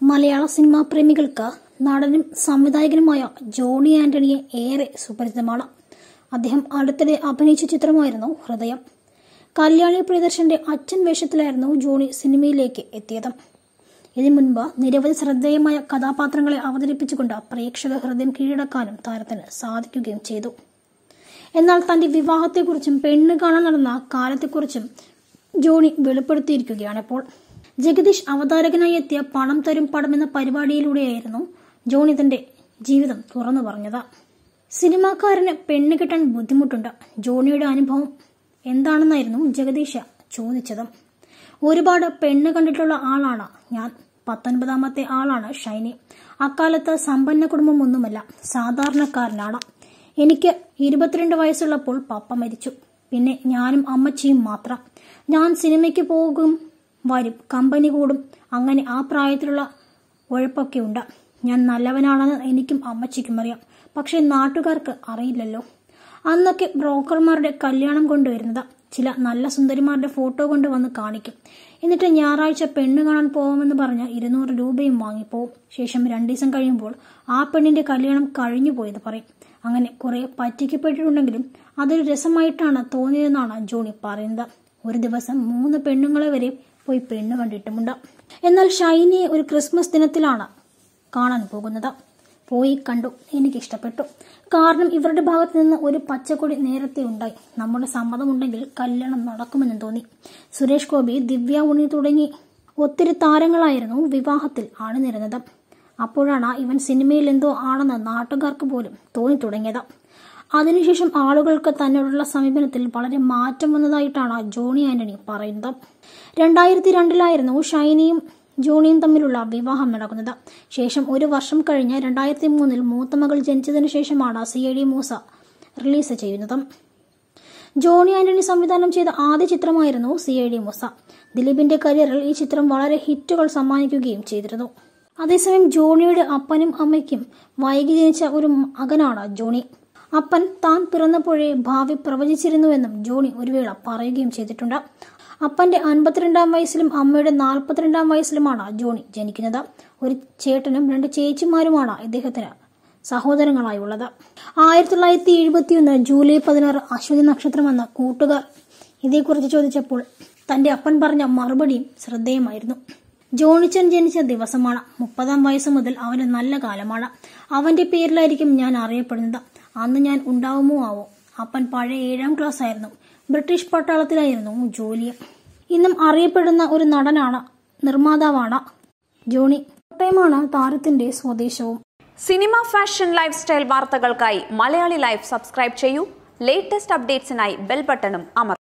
മലയാള സിനിമാ പ്രേമികൾക്ക് നടനും സംവിധായകനുമായ ജോണി ആന്റണിയെ ഏറെ സുപരിചിതമാണ് അദ്ദേഹം അടുത്തിടെ അഭിനയിച്ച ചിത്രമായിരുന്നു ഹൃദയം കല്യാണി പ്രിയദർശന്റെ അച്ഛൻ വേഷത്തിലായിരുന്നു ജോണി സിനിമയിലേക്ക് എത്തിയത് ഇതിനു മുൻപ് നിരവധി ശ്രദ്ധേയമായ കഥാപാത്രങ്ങളെ അവതരിപ്പിച്ചുകൊണ്ട് പ്രേക്ഷക ഹൃദയം കീഴടക്കാനും താരത്തിന് സാധിക്കുകയും ചെയ്തു എന്നാൽ തന്റെ വിവാഹത്തെക്കുറിച്ചും പെണ്ണ് കാണാൻ നടന്ന കാലത്തെക്കുറിച്ചും ജോണി വെളിപ്പെടുത്തിയിരിക്കുകയാണിപ്പോൾ ജഗദീഷ് അവതാരകനായി എത്തിയ പണം തരും പടം എന്ന പരിപാടിയിലൂടെയായിരുന്നു ജോണി തന്റെ ജീവിതം തുറന്നു പറഞ്ഞത് സിനിമാക്കാരന് പെണ്ണ് കിട്ടാൻ ബുദ്ധിമുട്ടുണ്ട് ജോണിയുടെ അനുഭവം എന്താണെന്നായിരുന്നു ജഗദീഷ് ചോദിച്ചത് ഒരുപാട് പെണ്ണ് കണ്ടിട്ടുള്ള ആളാണ് ഞാൻ പത്തൊൻപതാമത്തെ ആളാണ് ഷൈനി അക്കാലത്ത് സമ്പന്ന കുടുംബമൊന്നുമല്ല സാധാരണക്കാരനാണ് എനിക്ക് ഇരുപത്തിരണ്ട് വയസ്സുള്ളപ്പോൾ പപ്പ മരിച്ചു പിന്നെ ഞാനും അമ്മച്ചിയും മാത്രം ഞാൻ സിനിമയ്ക്ക് പോകും വരും കമ്പനി കൂടും അങ്ങനെ ആ പ്രായത്തിലുള്ള ഉഴപ്പൊക്കെ ഉണ്ട് ഞാൻ നല്ലവനാണെന്ന് എനിക്കും അമ്മച്ചിക്കും അറിയാം പക്ഷെ നാട്ടുകാർക്ക് അറിയില്ലല്ലോ അന്നൊക്കെ ബ്രോക്കർമാരുടെ കല്യാണം കൊണ്ടുവരുന്നത് ചില നല്ല സുന്ദരിമാരുടെ ഫോട്ടോ കൊണ്ട് വന്ന് കാണിക്കും എന്നിട്ട് ഞായറാഴ്ച പെണ്ണ് കാണാൻ പോകാമെന്ന് പറഞ്ഞ് ഇരുന്നൂറ് രൂപയും വാങ്ങിപ്പോവും ശേഷം രണ്ടു ദിവസം കഴിയുമ്പോൾ ആ പെണ്ണിന്റെ കല്യാണം കഴിഞ്ഞു പോയത് പറയും അങ്ങനെ കുറെ പറ്റിക്കപ്പെട്ടിട്ടുണ്ടെങ്കിലും അതൊരു രസമായിട്ടാണ് തോന്നിയതെന്നാണ് ജോണി പറയുന്നത് ഒരു ദിവസം മൂന്ന് പെണ്ണുങ്ങളെ വരെ പോയി പെണ്ണ് കണ്ടിട്ടുമുണ്ട് എന്നാൽ ഷൈനിയെ ഒരു ക്രിസ്മസ് ദിനത്തിലാണ് കാണാൻ പോകുന്നത് പോയി കണ്ടു എനിക്ക് ഇഷ്ടപ്പെട്ടു കാരണം ഇവരുടെ ഭാഗത്ത് നിന്ന് ഒരു പച്ചക്കൊടി നേരത്തെ ഉണ്ടായി നമ്മുടെ സമ്മതമുണ്ടെങ്കിൽ കല്യാണം നടക്കുമെന്ന് തോന്നി സുരേഷ് ഗോപി ദിവ്യ ഉണ്ണി തുടങ്ങി ഒത്തിരി താരങ്ങളായിരുന്നു വിവാഹത്തിൽ അണിനിരുന്നത് അപ്പോഴാണ് ഇവൻ സിനിമയിൽ എന്തോ ആണെന്ന് നാട്ടുകാർക്ക് പോലും തോന്നി തുടങ്ങിയത് അതിനുശേഷം ആളുകൾക്ക് തന്നോടുള്ള സമീപനത്തിൽ വളരെ മാറ്റം വന്നതായിട്ടാണ് ജോണി ആന്റണി പറയുന്നത് രണ്ടായിരത്തി രണ്ടിലായിരുന്നു ഷൈനിയും ജോണിയും തമ്മിലുള്ള വിവാഹം നടക്കുന്നത് ശേഷം ഒരു വർഷം കഴിഞ്ഞ് രണ്ടായിരത്തി മൂന്നിൽ മൂത്ത മകൾ ജനിച്ചതിനു ശേഷമാണ് C I D Moosa release ചെയ്യുന്നത് ജോണി ആന്റണി സംവിധാനം ചെയ്ത ആദ്യ ചിത്രമായിരുന്നു സി ഐ ഡി മൂസ ദിലീപിന്റെ കരിയറിൽ ഈ ചിത്രം വളരെ ഹിറ്റുകൾ സമ്മാനിക്കുകയും ചെയ്തിരുന്നു അതേസമയം ജോണിയുടെ അപ്പനും അമ്മയ്ക്കും വൈകി ജനിച്ച ഒരു മകനാണ് ജോണി അപ്പൻ താൻ പിറന്നപ്പോഴേ ഭാവി പ്രവചിച്ചിരുന്നുവെന്നും ജോണി ഒരു വേള പറയുകയും ചെയ്തിട്ടുണ്ട് അപ്പന്റെ അൻപത്തിരണ്ടാം വയസ്സിലും അമ്മയുടെ നാൽപ്പത്തിരണ്ടാം വയസ്സിലുമാണ് ജോണി ജനിക്കുന്നത് ഒരു ചേട്ടനും രണ്ട് ചേച്ചിമാരുമാണ് ഇദ്ദേഹത്തിന് സഹോദരങ്ങളായുള്ളത് ആയിരത്തി തൊള്ളായിരത്തി എഴുപത്തിയൊന്ന് ജൂലൈ പതിനാറ് അശ്വതി നക്ഷത്രമെന്ന കൂട്ടുകാർ ഇതേക്കുറിച്ച് ചോദിച്ചപ്പോൾ തന്റെ അപ്പൻ പറഞ്ഞ മറുപടിയും ശ്രദ്ധേയമായിരുന്നു ജോണിച്ചൻ ജനിച്ച ദിവസമാണ് മുപ്പതാം വയസ്സ് മുതൽ അവന്റെ നല്ല കാലമാണ് അവന്റെ പേരിലായിരിക്കും ഞാൻ അറിയപ്പെടുന്നത് അന്ന് ഞാൻ ഉണ്ടാവുമോ ആവോ അപ്പൻ പഴയ ഏഴാം ക്ലാസ് ആയിരുന്നു ബ്രിട്ടീഷ് പട്ടാളത്തിലായിരുന്നു ജോലി ഇന്നും അറിയപ്പെടുന്ന ഒരു നടനാണ് നിർമ്മാതാവാണ് ജോണി കോട്ടയമാണ് താരത്തിന്റെ സ്വദേശവും സിനിമ ഫാഷൻ ലൈഫ് സ്റ്റൈൽ വാർത്തകൾക്കായി മലയാളി ലൈഫ് സബ്സ്ക്രൈബ് ചെയ്യൂ ലേറ്റസ്റ്റ് അപ്ഡേറ്റ്സിനായി ബെൽ ബട്ടണും അമർ